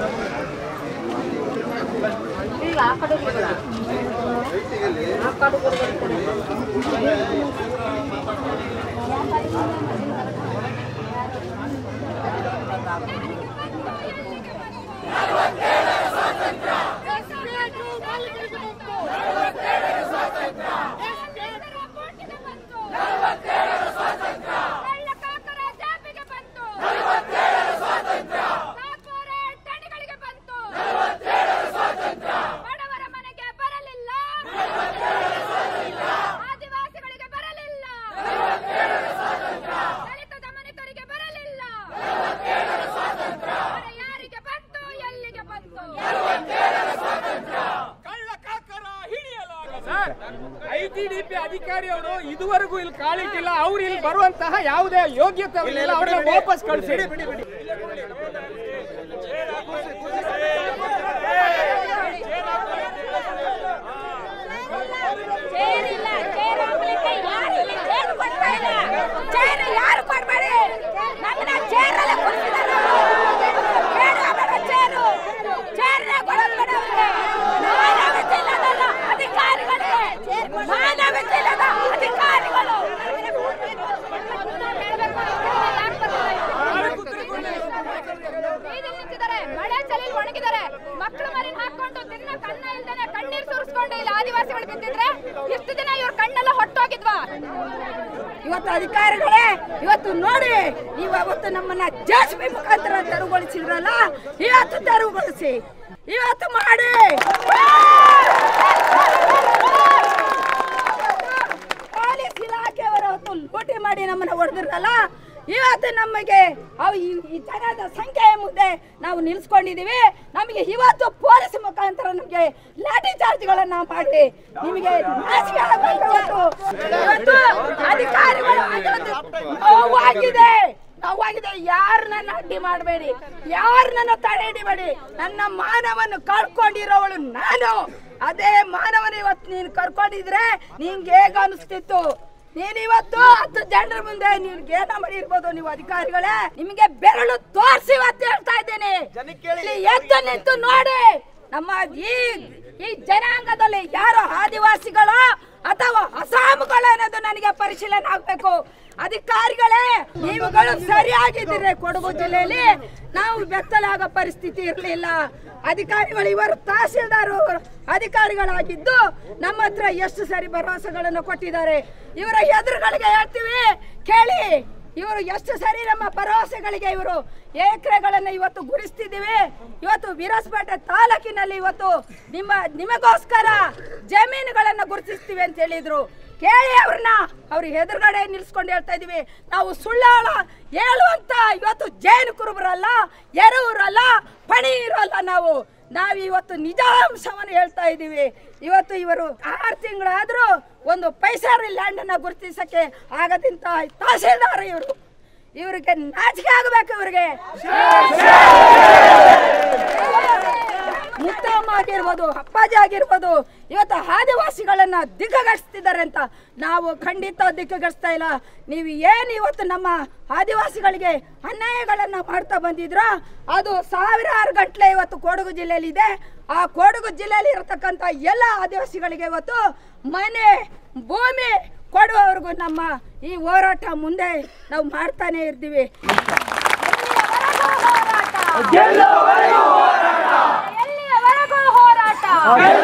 ಬಡವರ ಮನೆಗೆ ಬರಲಿಲ್ಲ ಆದಿವಾಸಿಗಳಿಗೆ ಬರಲಿಲ್ಲ ದಲಿತ ದಮನಿತರಿಗೆ ಬರಲಿಲ್ಲ ಹಣ ಯಾರಿಗೆ ಬಂತು ಎಲ್ಲಿಗೆ ಬಂತು ಕಳ್ಳ ಕಾಕರ ಹಿಡಿಯಲಾಗದು ಐಟಿಡಿಪಿ ಅಧಿಕಾರಿಯವರು ಇದುವರೆಗೂ ಇಲ್ಲಿ ಕಾಲಿಟ್ಟಿಲ್ಲ ಅವ್ರು ಇಲ್ಲಿ ಬರುವಂತಹ ಯಾವುದೇ ಯೋಗ್ಯತೆ ಇಲ್ಲ ಅವ್ರನ್ನ ವಾಪಸ್ ಕಳಿಸಿ ಚೇರಿಲ್ಲ ಚೇರ್ ಹಾಕ್ಲಿಕ್ಕೆ ಯಾರು ಇಲ್ಲಿ ಚೇರ್ ಕೊಡ್ತಾ ಇಲ್ಲ ಚೇರ್ ಯಾರು ಕೊಡ್ಬೇಡಿ ನಮ್ಮನ್ನ ಚೇರಲ್ಲೇ ಕೂರಿಸಿದ್ದಾರೆ ಬೇಡ ಬೇಡ ಚೇರು ಚೇರ್ನೇ ಕೊಡೋದು ಬೇಡ ಅವ್ರಿಗೆ ಮಾನವತೆ ಇಲ್ಲದಲ್ಲ ಅಧಿಕಾರಿಗಳಿಗೆ ಮಾನವತೆ ಇಲ್ಲದ ಅಧಿಕಾರಿಗಳು ಬೀದಿಲ್ ನಿಂತಿದ್ದಾರೆ ಮಳೆ ಚಳಿ ಒಣಗಿದ್ದಾರೆ ಮಕ್ಕಳು ಮರಿನ ಹಾಕೊಂಡು ದಿನ ಕಣ್ಣ ಇಲ್ದೇನೆ ಕಣ್ಣೀರ್ ಸುರಿಸ್ಕೊಂಡು ಇಲ್ಲಿ ಆದಿವಾಸಿಗಳು ಬಿದ್ದಿದ್ರೆ ಇಷ್ಟು ದಿನ ಇವ್ರ ಕಣ್ಣೆಲ್ಲ ಹೊಟ್ಟೋಗಿದ್ವಾ ಇವತ್ತು ಅಧಿಕಾರಿಗಳೇ ಇವತ್ತು ನೋಡಿ ನೀವು ಅವತ್ತು ನಮ್ಮನ್ನ ಜೆಸಿಬಿ ಮುಖಾಂತರ ತೆರವುಗೊಳಿಸಿದ್ರಲ್ಲ ಇವತ್ತು ತೆರವುಗೊಳಿಸಿ ಇವತ್ತು ಮಾಡಿ ಪೊಲೀಸ್ ಇಲಾಖೆಯವರು ಅವತ್ತು ಲೂಟಿ ಮಾಡಿ ನಮ್ಮನ್ನ ಹೊಡೆದಿರಲ್ಲ ಇವತ್ತು ನಮಗೆ ಅವು ಈ ಈ ಜನದ ಸಂಖ್ಯೆಯ ಮುಂದೆ ನಾವು ನಿಲ್ಸ್ಕೊಂಡಿದೀವಿ ನಮಗೆ ಇವತ್ತು ಪೊಲೀಸ್ ಮುಖಾಂತರ ನಮಗೆ ಲಾಠಿ ಚಾರ್ಜ್ಗಳನ್ನ ಮಾಡಿ ನಿಮಗೆ ನಾಚಿಕೆ ಆಗ್ಬೇಕು ಇವತ್ತು ಇವತ್ತು ಅಧಿಕಾರಿಗಳು ಅದೊಂದು ನೋವಾಗಿದೆ ನೋವಾಗಿದೆ ಯಾರು ನನ್ನ ಅಡ್ಡಿ ಮಾಡಬೇಡಿ ಯಾರು ನನ್ನ ತಡೆ ಹಿಡಿಬೇಡಿ ನನ್ನ ಮಾನವನ್ನು ಕಳ್ಕೊಂಡಿರೋವಳು ನಾನು ಅದೇ ಮಾನವನ ಇವತ್ತು ನೀನು ಕರ್ಕೊಂಡಿದ್ರೆ ನಿನ್ಗೆ ಹೇಗ ಅನಿಸ್ತಿತ್ತು ನೀನ್ ಇವತ್ತು ಹತ್ತು ಜನರ ಮುಂದೆ ನಿನ್ಗೆ ಏನ ಮಾಡಿರ್ಬೋದು ನೀವು ಅಧಿಕಾರಿಗಳೇ ನಿಮಗೆ ಬೆರಳು ತೋರಿಸಿ ಇವತ್ತು ಹೇಳ್ತಾ ಇದ್ದೇನೆ ಇಲ್ಲಿ ಎದ್ದು ನಿಂತು ನೋಡಿ ನಮ್ಮ ಈ ಈ ಜನಾಂಗದಲ್ಲಿ ಯಾರು ಆದಿವಾಸಿಗಳು ಅಥವಾ ಅಸಾಮುಗಳು ಅನ್ನೋದು ನನಗೆ ಪರಿಶೀಲನೆ ಆಗ್ಬೇಕು ಅಧಿಕಾರಿಗಳೇ ನೀವುಗಳು ಸರಿಯಾಗಿದ್ದೀರಿ ಕೊಡಗು ಜಿಲ್ಲೆಯಲ್ಲಿ ನಾವು ಬೆತ್ತಲಾಗೋ ಪರಿಸ್ಥಿತಿ ಇರಲಿಲ್ಲ ಅಧಿಕಾರಿಗಳು ಇವರು ತಹಸೀಲ್ದಾರ್ ಅಧಿಕಾರಿಗಳಾಗಿದ್ದು ನಮ್ಮ ಹತ್ರ ಎಷ್ಟು ಸರಿ ಭರವಸೆಗಳನ್ನು ಕೊಟ್ಟಿದ್ದಾರೆ ಇವರ ಎದುರುಗಳಿಗೆ ಹೇಳ್ತೀವಿ ಕೇಳಿ ಇವರು ಎಷ್ಟು ಸರಿ ನಮ್ಮ ಭರವಸೆಗಳಿಗೆ ಇವರು ಎಕರೆಗಳನ್ನು ಇವತ್ತು ಗುರುಸ್ತಿದ್ದೀವಿ ಇವತ್ತು ವಿರಾಸ್ಪೇಟೆ ತಾಲೂಕಿನಲ್ಲಿ ಇವತ್ತು ನಿಮ್ಮ ನಿಮಗೋಸ್ಕರ ಜಮೀನುಗಳನ್ನು ಗುರುತಿಸ್ತೀವಿ ಅಂತ ಹೇಳಿದ್ರು ಕೇಳಿ ಅವ್ರನ್ನ ಅವ್ರ ಎದುರುಗಡೆ ನಿಲ್ಸ್ಕೊಂಡು ಹೇಳ್ತಾ ಇದೀವಿ ನಾವು ಸುಳ್ಳಾಳ ಹೇಳುವಂತ ಇವತ್ತು ಜೈನು ಕುರುಬರಲ್ಲ ಎರವರಲ್ಲ ಪಣಿ ಇರಲ್ಲ ನಾವು ನಾವು ಇವತ್ತು ನಿಜಾಂಶವನ್ನು ಹೇಳ್ತಾ ಇದ್ದೀವಿ ಇವತ್ತು ಇವರು ಆರು ತಿಂಗಳಾದ್ರೂ ಒಂದು ಪೈಸಾರಿ ಲ್ಯಾಂಡ್ ಅನ್ನ ಗುರುತಿಸಕ್ಕೆ ಆಗದಿಂತ ತಹಸೀಲ್ದಾರ್ ಇವರು ಇವರಿಗೆ ನಾಚಿಕೆ ಆಗಬೇಕು ಇವರಿಗೆ ಮುತ್ತಮ್ಮ ಆಗಿರ್ಬೋದು ಅಪ್ಪಾಜಿ ಆಗಿರ್ಬೋದು ಇವತ್ತು ಆದಿವಾಸಿಗಳನ್ನ ದಿಕ್ಕಗಡಿಸ್ತಿದ್ದಾರೆ ಅಂತ ನಾವು ಖಂಡಿತ ದಿಕ್ಕಗಡಿಸ್ತಾ ಇಲ್ಲ ನೀವು ಏನು ಇವತ್ತು ನಮ್ಮ ಆದಿವಾಸಿಗಳಿಗೆ ಅನ್ಯಾಯಗಳನ್ನ ಮಾಡ್ತಾ ಬಂದಿದ್ರ ಅದು ಸಾವಿರಾರು ಗಂಟ್ಲೆ ಇವತ್ತು ಕೊಡಗು ಜಿಲ್ಲೆಯಲ್ಲಿ ಇದೆ ಆ ಕೊಡಗು ಜಿಲ್ಲೆಯಲ್ಲಿ ಇರತಕ್ಕಂಥ ಎಲ್ಲ ಆದಿವಾಸಿಗಳಿಗೆ ಇವತ್ತು ಮನೆ ಭೂಮಿ ಕೊಡುವವರೆಗೂ ನಮ್ಮ ಈ ಹೋರಾಟ ಮುಂದೆ ನಾವು ಮಾಡ್ತಾನೆ ಇರ್ತೀವಿ ಎಲ್ಲಿಯವರೆಗೂ ಹೋರಾಟ